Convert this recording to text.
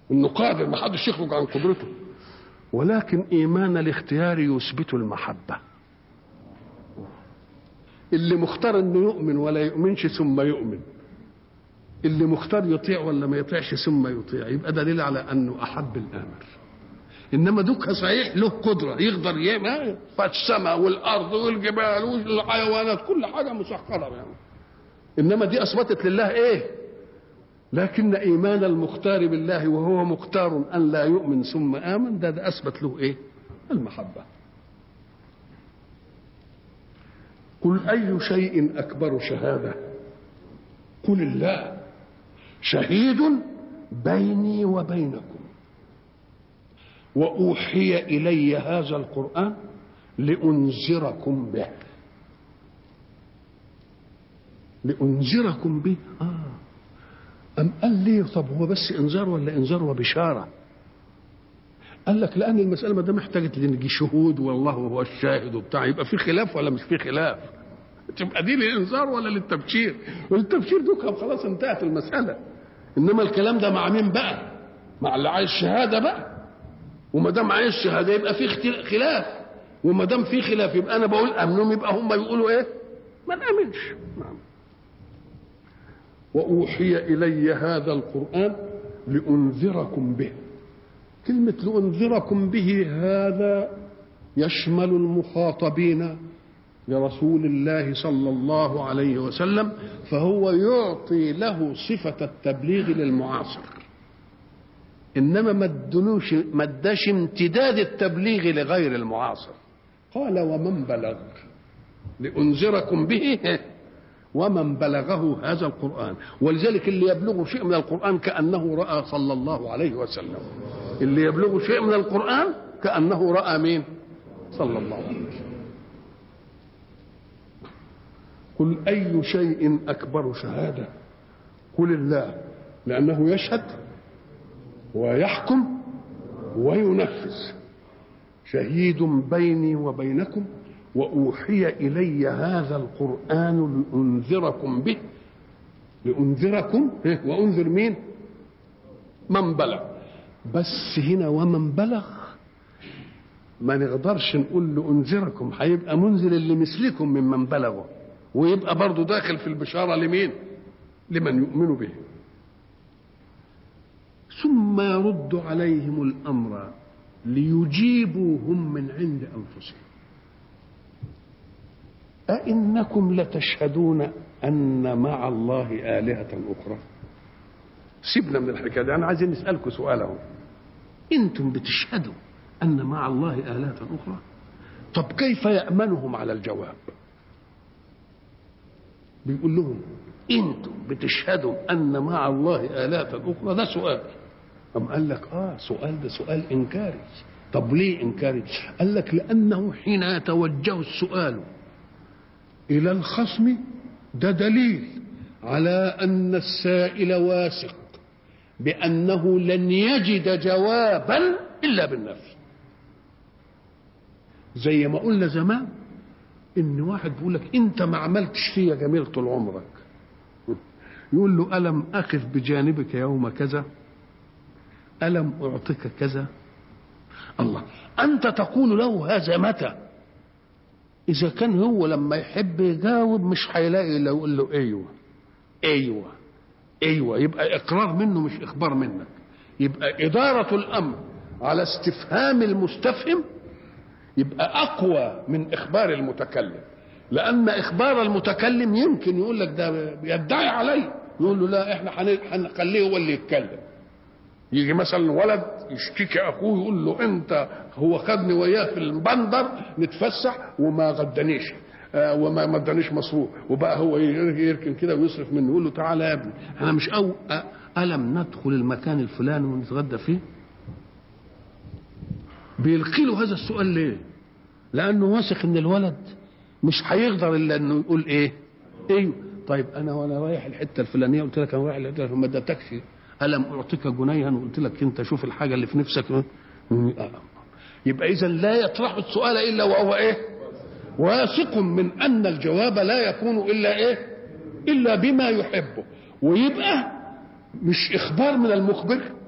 انه قادر ما حدش يخرج عن قدرته ولكن ايمان الاختيار يثبت المحبه اللي مختار انه يؤمن ولا يؤمنش ثم يؤمن اللي مختار يطيع ولا ما يطيعش ثم يطيع يبقى دليل على انه احب الامر انما دوكها صحيح له قدره يقدر يعمل فالسماء والارض والجبال والحيوانات كل حاجه مسخره يعني انما دي اثبتت لله ايه لكن ايمان المختار بالله وهو مختار ان لا يؤمن ثم امن ده, ده اثبت له ايه المحبه قل اي شيء اكبر شهاده قل الله شهيد بيني وبينكم واوحي الي هذا القران لانذركم به لانذركم به اه أم قال لي طب هو بس انذار ولا انذار وبشاره قال لك لان المساله ما دام احتاجت لنجي شهود والله هو الشاهد وبتاع يبقى في خلاف ولا مش في خلاف تبقى دي للانذار ولا للتبشير والتبشير دوكا خلاص انتهت المساله انما الكلام ده مع مين بقى مع اللي عايز شهاده بقى وما دام عايز شهاده يبقى في خلاف وما دام في خلاف يبقى انا بقول امنهم يبقى هم يقولوا ايه ما نامنش نعم واوحي الي هذا القران لانذركم به كلمه لانذركم به هذا يشمل المخاطبين لرسول الله صلى الله عليه وسلم فهو يعطي له صفة التبليغ للمعاصر إنما ما ادلوش ما اداش امتداد التبليغ لغير المعاصر قال ومن بلغ لأنذركم به ومن بلغه هذا القرآن ولذلك اللي يبلغ شيء من القرآن كأنه رأى صلى الله عليه وسلم اللي يبلغ شيء من القرآن كأنه رأى مين صلى الله عليه وسلم قل أي شيء أكبر شهادة قل الله لأنه يشهد ويحكم وينفذ شهيد بيني وبينكم وأوحي إلي هذا القرآن لأنذركم به لأنذركم وأنذر مين من بلغ بس هنا ومن بلغ ما نقدرش نقول له انذركم هيبقى منذر اللي مثلكم ممن بلغوا ويبقى برضه داخل في البشاره لمين لمن يؤمن به ثم يرد عليهم الامر ليجيبوا هم من عند انفسهم أئنكم لتشهدون أن مع الله آلهة أخرى سيبنا من الحكاية دي أنا عايزين نسألكم سؤال أهو أنتم بتشهدوا أن مع الله آلهة أخرى طب كيف يأمنهم على الجواب بيقول لهم أنتم بتشهدوا أن مع الله آلهة أخرى ده سؤال أم قال لك آه سؤال ده سؤال إنكاري طب ليه إنكاري قال لك لأنه حين يتوجه السؤال إلى الخصم ده دليل على أن السائل واثق بأنه لن يجد جوابا إلا بالنفي زي ما قلنا زمان إن واحد بيقول لك أنت ما عملتش فيا جميل طول عمرك يقول له ألم أقف بجانبك يوم كذا ألم أعطيك كذا الله أنت تقول له هذا متى إذا كان هو لما يحب يجاوب مش هيلاقي إلا يقول له أيوه أيوه أيوه يبقى إقرار منه مش إخبار منك يبقى إدارة الأمر على استفهام المستفهم يبقى أقوى من إخبار المتكلم لأن إخبار المتكلم يمكن يقول لك ده يدعي علي يقول له لا إحنا هنخليه هو اللي يتكلم يجي مثلا ولد يشتكي اخوه يقول له انت هو خدني وياه في البندر نتفسح وما غدانيش آه وما ما ادانيش مصروف وبقى هو يركن كده ويصرف منه يقول له تعالى يا ابني انا مش أو الم ندخل المكان الفلاني ونتغدى فيه بيلقي له هذا السؤال ليه لانه واثق ان الولد مش هيقدر الا انه يقول ايه ايوه طيب انا وانا رايح الحته الفلانيه قلت لك انا رايح الحته ما ادتكش ألم أعطيك جنيها وقلت لك أنت شوف الحاجة اللي في نفسك يبقى إذا لا يطرح السؤال إلا وهو إيه؟ واثق من أن الجواب لا يكون إلا إيه؟ إلا بما يحبه ويبقى مش إخبار من المخبر